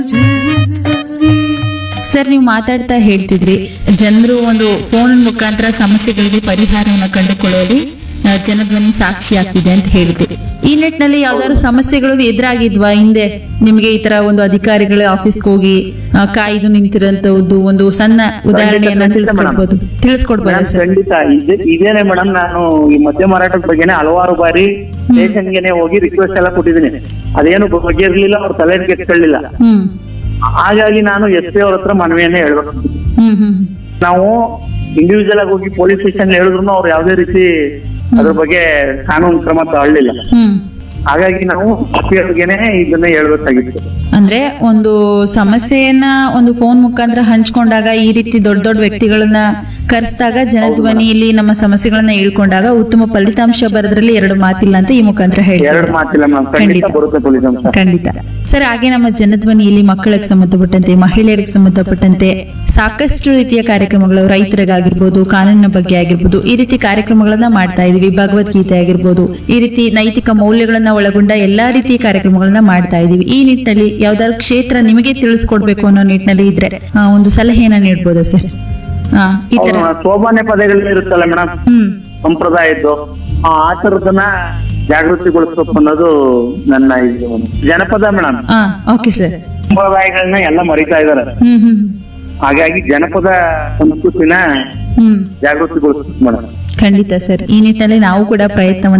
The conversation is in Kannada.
ಸರ್ ನೀವು ಮಾತಾಡ್ತಾ ಹೇಳ್ತಿದ್ರಿ ಜನರು ಒಂದು ಫೋನ್ ಮುಖಾಂತರ ಸಮಸ್ಯೆಗಳಿಗೆ ಪರಿಹಾರವನ್ನು ಕಂಡುಕೊಳ್ಳುವಲ್ಲಿ ಆ, ಜನಧ್ವನಿ ಸಾಕ್ಷಿ ಆಗ್ತಿದೆ ಅಂತ ಹೇಳಿದ್ರಿ ಈ ನಿಟ್ಟಿನಲ್ಲಿ ಯಾವ್ದಾದ್ರು ಸಮಸ್ಯೆಗಳು ಎದುರಾಗಿದ್ವಾ ಹಿಂದೆ ನಿಮ್ಗೆ ಈ ತರ ಒಂದು ಅಧಿಕಾರಿಗಳ ಆಫೀಸ್ಗೆ ಹೋಗಿ ಆ, ಕಾಯ್ದು ನಿಂತಿರೋಂಥದ್ದು ಒಂದು ಸಣ್ಣ ಉದಾಹರಣೆಯನ್ನ ಖಂಡಿತ ತಿಳಿಸ್ಕೊಡ್ಬೋದು ತಿಳಿಸ್ಕೊಡ್ಬೋದಾ ಮೇಡಮ್, ಸರ್ ಖಂಡಿತ ಇದೆ ಇದೇನೆ ಮೇಡಮ್ ನಾನು ಈ ಮದ್ಯ ಮಾರಾಟದ ಬಗ್ಗೆನೆ ಹಲವಾರು ಬಾರಿ ಸ್ಟೇಷನ್ಗೆನೆ ಹೋಗಿ ರಿಕ್ವೆಸ್ಟ್ ಎಲ್ಲ ಕೊಟ್ಟಿದ್ದೀನಿ ಅದೇನು ಬಗೆಯಿರ್ಲಿಲ್ಲ ಅವ್ರ ತಲೆ ಕೆತ್ಕೊಳ್ಳಿಲ್ಲ ಹ್ಮ್ ಹಾಗಾಗಿ ನಾನು ಎಸ್ ಪಿ ಅವ್ರ ಹತ್ರ ಮನವಿಯನ್ನೇ ಹೇಳ್ಬೇಕು ಹ್ಮ್ ಹ್ಮ್ ನಾವು ಇಂಡಿವಿಜುವಲ್ ಆಗಿ ಹೋಗಿ ಪೊಲೀಸ್ ಸ್ಟೇಷನ್ ಹೇಳಿದ್ರು ಅವ್ರು ಯಾವುದೇ ರೀತಿ ಅದ್ರ ಬಗ್ಗೆ ಕಾನೂನು ಕ್ರಮ ತಗೊಳ್ಳಿಲ್ಲ ಹ್ಮ್ ಹಾಗಾಗಿ ನಾವು ಎಸ್ ಪಿ ಅವ್ರಿಗೆನೆ ಇದನ್ನ ಹೇಳ್ಬೇಕಾಗಿತ್ತು ಅಂದ್ರೆ ಒಂದು ಸಮಸ್ಯೆಯನ್ನ ಒಂದು ಫೋನ್ ಮುಖಾಂತರ ಹಂಚ್ಕೊಂಡಾಗ ಈ ರೀತಿ ದೊಡ್ಡ ದೊಡ್ಡ ವ್ಯಕ್ತಿಗಳನ್ನ ಕರೆಸಿದಾಗ ಜನಧ್ವನಿಯಲ್ಲಿ ನಮ್ಮ ಸಮಸ್ಯೆಗಳನ್ನ ಹೇಳ್ಕೊಂಡಾಗ ಉತ್ತಮ ಫಲಿತಾಂಶ ಬರೋದ್ರಲ್ಲಿ ಎರಡು ಮಾತಿಲ್ಲ ಅಂತ ಈ ಮುಖಾಂತರ ಎರಡು ಹೇಳ್ತಾರೆ ಮಾತಿಲ್ಲ ಮೇಡಮ್ ಖಂಡಿತ ಖಂಡಿತ. ಬರುತ್ತೆ ಪೊಲೀಸ್ ಅಂಶ ಖಂಡಿತ ಸರ್ ಹಾಗೆ ನಮ್ಮ ಜನಧ್ವನಿಯಲ್ಲಿ ಮಕ್ಕಳಿಗೆ ಸಂಬಂಧಪಟ್ಟಂತೆ ಮಹಿಳೆಯರಿಗೆ ಸಂಬಂಧಪಟ್ಟಂತೆ ಸಾಕಷ್ಟು ರೀತಿಯ ಕಾರ್ಯಕ್ರಮಗಳು ರೈತರಿಗಾಗಿರ್ಬೋದು ಕಾನೂನಿನ ಬಗ್ಗೆ ಆಗಿರ್ಬೋದು ಈ ರೀತಿ ಕಾರ್ಯಕ್ರಮಗಳನ್ನ ಮಾಡ್ತಾ ಇದೀವಿ ಭಗವದ್ಗೀತೆ ಆಗಿರ್ಬೋದು ಈ ರೀತಿ ನೈತಿಕ ಮೌಲ್ಯಗಳನ್ನ ಒಳಗೊಂಡ ಎಲ್ಲಾ ರೀತಿಯ ಕಾರ್ಯಕ್ರಮಗಳನ್ನ ಮಾಡ್ತಾ ಇದೀವಿ ಈ ನಿಟ್ಟಿನಲ್ಲಿ ಯಾವ್ದಾದ್ರು ಕ್ಷೇತ್ರ ನಿಮಗೆ ತಿಳಿಸ್ಕೊಡ್ಬೇಕು ಅನ್ನೋ ನಿಟ್ಟಿನಲ್ಲಿ ಇದ್ರೆ ಆ, ಒಂದು ಸಲಹೆಯನ್ನ ನೀಡ್ಬೋದಾ ಸರ್ ಹಾ ಈ ತರ ಅವ್ರ ಸೋಮಾನ್ಯ ಪದಗಳು ಇರುತ್ತಲ್ಲ ಮೇಡಮ್ ಹ್ಮ್ ಸಂಪ್ರದಾಯದ್ದು ಆ ಆಚಾರದನ್ನ ಜಾಗೃತಿಗೊಳಿಸ್ಬೇಕು ಅನ್ನೋದು ನನ್ನ ಇದು ಜನಪದ ಮೇಡಮ್ ಹಾ ಓಕೆ ಸರ್ ಸಂಪ್ರದಾಯಗಳನ್ನ ಎಲ್ಲ ಮರಿತಾ ಇದಾರೆ ಹ್ಮ್ ಹ್ಮ್ ಹಾಗಾಗಿ ಜನಪದ ಸಂಸ್ಕೃತಿನ ಹ್ಮ್ ಜಾಗೃತಿಗೊಳಿಸ್ಬೇಕು ಮೇಡಮ್ ಖಂಡಿತ ಸರ್ ಈ ನಿಟ್ಟಿನಲ್ಲಿ ನಾವು ಕೂಡ ಪ್ರಯತ್ನವನ್ನ